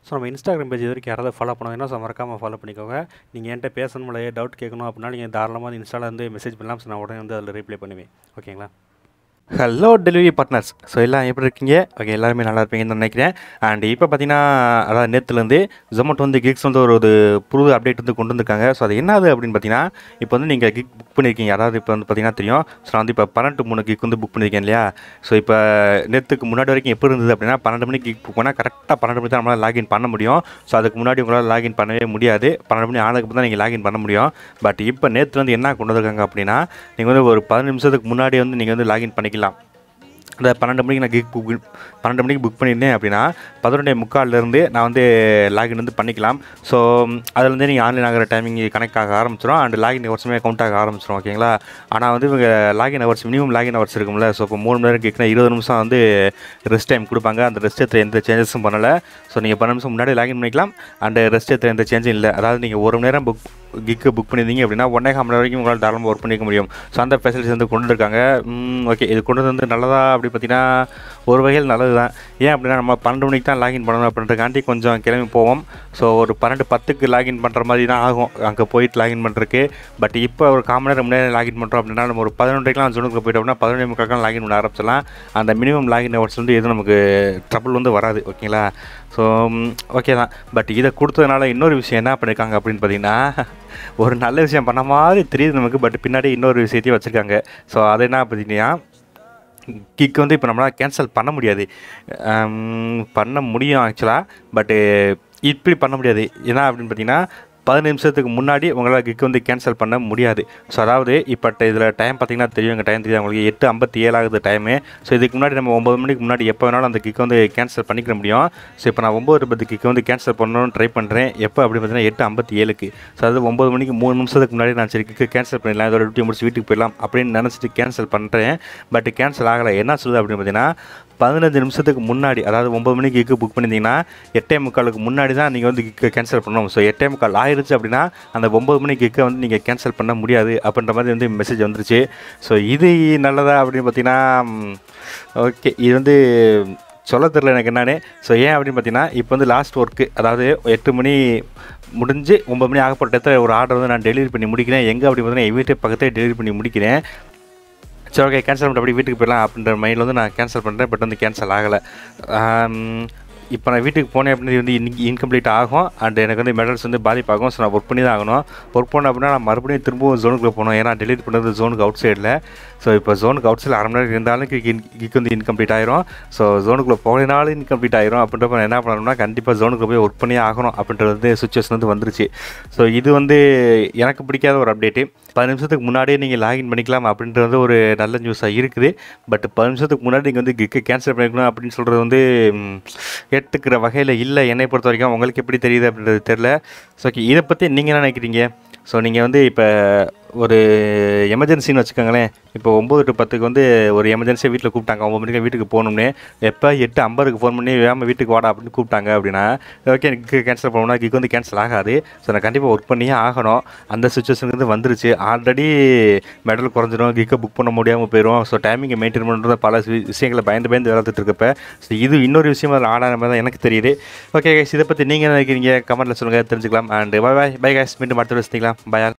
so நம்ம Instagram page இது வரைக்கும் யாராவது ஃபாலோ பண்ணுவாங்கன்னா ஸோ மறக்காமல் ஃபாலோ பண்ணிக்கோங்க நீங்கள் என்கிட்ட பேசணும் இல்லையே டவுட் கேட்கணும் அப்படின்னா நீங்கள் தாராளமாக இன்ஸ்டாவில் வந்து மெசேஜ் பண்ணலாம் ஸோ நான் உடனே வந்து அதில் ரிப்ளை பண்ணுவேன் ஓகேங்களா ஹலோ டெலிவரி பார்ட்னர்ஸ் ஸோ எல்லாம் எப்படி இருக்கீங்க ஓகே எல்லாருமே நல்லா இருப்பீங்கன்னு நினைக்கிறேன் அண்ட் இப்போ பார்த்தீங்கன்னா அதாவது நேற்றுலேருந்து ஜொமேட்டோ வந்து கிக்ஸ் வந்து ஒரு ஒரு புது அப்டேட் வந்து கொண்டு வந்திருக்காங்க ஸோ அது என்னது அப்படின்னு பார்த்தீங்கன்னா இப்போ வந்து நீங்கள் கிக் புக் பண்ணியிருக்கீங்க அதாவது இப்போ வந்து பார்த்தீங்கன்னா தெரியும் ஸோ நான் வந்து இப்போ பன்னெண்டு மூணு கிக் வந்து புக் பண்ணியிருக்கேன் இல்லையா ஸோ இப்போ நேற்றுக்கு முன்னாடி வரைக்கும் எப்படி இருந்தது அப்படின்னா பன்னெண்டு மணிக்கு கிக் புக் பண்ணால் கரெக்டாக பன்னெண்டு மணி தான் நம்மளால் லாகின் பண்ண முடியும் ஸோ அதுக்கு முன்னாடி உங்களால் லாகின் பண்ணவே முடியாது பன்னெண்டு மணி ஆனதுக்கு தான் நீங்கள் லாகின் பண்ண முடியும் பட் இப்போ நேற்று வந்து என்ன கொண்டு வந்திருக்காங்க அப்படின்னா நீங்கள் வந்து ஒரு பதினஞ்சு நிமிஷத்துக்கு முன்னாடி வந்து நீங்கள் வந்து லாகின் பண்ணிக்கலாம் அந்த பன்னெண்டு மணிக்கு நான் கிக் புக் பன்னெண்டு மணிக்கு புக் பண்ணியிருந்தேன் அப்படின்னா பதினொன்றே முக்கால்லேருந்து நான் வந்து லாகின் வந்து பண்ணிக்கலாம் ஸோ அதுலேருந்து நீங்கள் ஆன்லைன் ஆகிற டைமிங் கனெக்ட் ஆக ஆரம்பிச்சிடும் அண்ட் லாகின் ஹவர்ஸுமே கவுண்ட் ஆக ஆரம்பிச்சிடும் ஓகேங்களா ஆனால் வந்து இவங்க login hours minimum login hours இருக்கும்ல ஸோ இப்போ மூணு மணி நேரம் கேட்குனா இருபது நிமிஷம் வந்து ரெஸ்ட் டைம் கொடுப்பாங்க அந்த ரெஸ்ட் எடுத்து எந்த சேஞ்சஸும் பண்ணலை ஸோ நீங்கள் பன்னெண்டு நிமிஷம் முன்னாடி லாகின் பண்ணிக்கலாம் அண்ட் ரெஸ்ட் எடுத்து எந்த சேஞ்சும் இல்லை அதாவது நீங்கள் ஒரு மணி நேரம் புக் கிக்கு புக் பண்ணியிருந்தீங்க அப்படின்னா ஒன்றே கால் மணி நேரம் வரைக்கும் உங்களால் தாராளமாக ஒர்க் பண்ணிக்க முடியும் ஸோ அந்த ஃபெசிலிட்டிஸ் வந்து கொண்டு இருக்காங்க ஓகே இது கொண்டு வந்து நல்லதா அப்படி பார்த்தீங்கன்னா ஒரு வகையில் நல்லது தான் ஏன் அப்படின்னா நம்ம பன்னெண்டு மணிக்கு தான் லாகின் பண்ணணும் அப்படின்றக்காண்டி கொஞ்சம் கிளம்பி போவோம் ஸோ ஒரு பன்னெண்டு பத்துக்கு லாகின் பண்ணுற மாதிரி தான் ஆகும் அங்கே போயிட்டு லாகின் பண்ணுறதுக்கு பட் இப்போ ஒரு காமன் நேரம் முன்னாடி லாகின் பண்ணுறோம் அப்படின்னா நம்ம ஒரு பதினொன்றைக்கெலாம் ஜோனுக்கு போயிட்டோம்னா பதினொன்றே முக்காக்கெலாம் லாகின் பண்ண ஆரம்பிச்சிடலாம் அந்த மினிமம் லாகின் ஹவர்ஸ் வந்து எதுவும் நமக்கு ட்ரபிள் வந்து வராது ஓகேங்களா ஸோ ஓகே தான் பட் இதை கொடுத்ததுனால இன்னொரு விஷயம் என்ன பண்ணியிருக்காங்க அப்படின்னு பார்த்தீங்கன்னா ஒரு நல்ல விஷயம் பண்ண மாதிரி தெரியுது நமக்கு பட் பின்னாடி இன்னொரு விஷயத்தையும் வச்சுருக்காங்க ஸோ அது என்ன பார்த்தீங்கன்னா கிக் வந்து இப்போ நம்மளால் கேன்சல் பண்ண முடியாது பண்ண முடியும் ஆக்சுவலாக பட்டு இப்படி பண்ண முடியாது ஏன்னா அப்படின்னு பார்த்தீங்கன்னா பதினஞ்சு நிமிஷத்துக்கு முன்னாடி உங்களால் கிக் வந்து கேன்சல் பண்ண முடியாது ஸோ அதாவது இப்போ இதில் டைம் பார்த்தீங்கன்னா தெரியும் எங்கள் டைம் தெரியும் உங்களுக்கு எட்டு ஐம்பத்தி ஏழு ஆகுது டைமு ஸோ இதுக்கு முன்னாடி நம்ம ஒம்பது மணிக்கு முன்னாடி எப்போ வேணாலும் அந்த கிக் வந்து கேன்சல் பண்ணிக்க முடியும் ஸோ இப்போ நான் ஒம்பது பத்து கிக் வந்து கேன்சல் பண்ணணும்னு ட்ரை பண்ணுறேன் எப்போ அப்படி பார்த்தீங்கன்னா எட்டு ஐம்பத்தி ஏழுக்கு ஸோ அதாவது ஒம்பது மணிக்கு மூணு நிமிஷத்துக்கு முன்னாடி நான் சரி கிக்கு கேன்சல் பண்ணிடலாம் இதோட டியூட்டி முடிச்சு வீட்டுக்கு போயிடலாம் அப்படின்னு நினச்சிட்டு கேன்சல் பண்ணுறேன் பட் கேன்சல் ஆகலை என்ன சொல்லுது அப்படின்னு பார்த்தீங்கன்னா பதினஞ்சு நிமிஷத்துக்கு முன்னாடி அதாவது ஒம்பது மணிக்கு கிக்கு புக் பண்ணியிருந்தீங்கன்னா எட்டே முக்காலுக்கு முன்னாடி தான் நீங்கள் வந்து கிக்கை கேன்சல் பண்ணணும் ஸோ எட்டே முக்கால் ஆயிருச்சு அப்படின்னா அந்த ஒம்பது மணி கிக்கை வந்து நீங்கள் கேன்சல் பண்ண முடியாது அப்படின்ற மாதிரி வந்து மெசேஜ் வந்துருச்சு ஸோ இது நல்லதா அப்படின்னு பார்த்தீங்கன்னா ஓகே இது வந்து சொல்ல தெரில எனக்கு என்னன்னு ஸோ ஏன் அப்படின்னு பார்த்தீங்கன்னா இப்போ வந்து லாஸ்ட் ஒர்க்கு அதாவது எட்டு மணி முடிஞ்சு ஒம்பது மணி ஆகப்பட்ட ஒரு ஆர்டர் வந்து நான் டெலிவரி பண்ணி முடிக்கிறேன் எங்கே அப்படி பார்த்தீங்கன்னா என் வீட்டு பக்கத்தே டெலிவரி பண்ணி முடிக்கிறேன் சரி ஓகே கேன்சல் பண்ணிட்டு அப்படியே வீட்டுக்கு போயிடலாம் அப்படின்ற மைண்டில் வந்து நான் கேன்சல் பண்ணுறேன் பட் வந்து கேன்சல் ஆகலை இப்போ நான் வீட்டுக்கு போனேன் அப்படின்னு வந்து இன்னைக்கு இன்கம்ப்ளீட் ஆகும் அண்ட் எனக்கு வந்து மெடல்ஸ் வந்து பாதிப்பாகும் ஸோ நான் ஒர்க் பண்ணி தான் ஆகணும் ஒர்க் பண்ண அப்படின்னா நான் மறுபடியும் திரும்பவும் ஜோனுக்குள்ளே போகணும் ஏன்னா டெலிட் பண்ணுறது ஜோனுக்கு அவுட் சைடில் ஸோ இப்போ ஜோனுக்கு அவுட் சைடில் அரை மணி நேரம் இருந்தாலும் கிக் கிக் வந்து இன்கம்ப்ளீட் ஆயிரும் ஸோ ஜோனுக்குள்ளே போகலினாலும் இன்கம்ப்ளீட் ஆயிரும் அப்படின்றப்ப நான் என்ன பண்ணணும்னா கண்டிப்பாக ஜோனுக்குள்ளே போய் ஒர்க் பண்ணியே ஆகணும் அப்படின்றது வந்து சுச்சுவேஷன் வந்து வந்துருச்சு ஸோ இது வந்து எனக்கு பிடிக்காத ஒரு அப்டேட்டு பத்து நிமிஷத்துக்கு முன்னாடியே நீங்கள் லாகின் பண்ணிக்கலாம் அப்படின்றது வந்து ஒரு நல்ல நியூஸாக இருக்குது பட் பத்து நிமிஷத்துக்கு முன்னாடி நீங்கள் வந்து கிக்கை கேன்சல் பண்ணிக்கணும் அப்படின்னு சொல்கிறது வந்து ஏற்றுக்கிற வகையில் இல்லை என்னை பொறுத்த வரைக்கும் உங்களுக்கு எப்படி தெரியுது அப்படின்றது தெரில ஸோ ஓகே இதை பற்றி நீங்கள் என்ன நினைக்கிறீங்க ஸோ நீங்கள் வந்து இப்போ ஒரு எமர்ஜென்சின்னு வச்சுக்கோங்களேன் இப்போ ஒம்பது டு பத்துக்கு வந்து ஒரு எமர்ஜென்சியாக வீட்டில் கூப்பிட்டாங்க ஒம்பது மணிக்கு வீட்டுக்கு போகணும்னு எப்போ எட்டு ஐம்பதுக்கு ஃபோன் பண்ணி வேகாமல் வீட்டுக்கு வாடா அப்படின்னு கூப்பிட்டாங்க அப்படின்னா ஓகே எனக்கு கேன்சல் பண்ணணும்னா கிக் வந்து கேன்சல் ஆகாது ஸோ நான் கண்டிப்பாக ஒர்க் பண்ணியே ஆகணும் அந்த சுச்சுவேஷனுக்கு வந்து வந்துருச்சு ஆல்ரெடி மெடல் குறைஞ்சிரும் கிக்கை புக் பண்ண முடியாமல் போயிடும் ஸோ டைமிங்கை மெயின்டைன் பண்ணுறது பல விஷயங்களை பயந்து பயந்து வளர்த்துட்டு இருக்கப்ப ஸோ இது இன்னொரு விஷயம் அதில் ஆடாத மாதிரி தான் எனக்கு தெரியுது ஓகே கைஸ் இதை பற்றி நீங்கள் என்ன நினைக்கிறீங்க கமெண்ட்டில் சொல்லுங்கள் தெரிஞ்சுக்கலாம் and bye bye bye guys மீண்டும் அடுத்த வச்சுக்கலாம் பயால்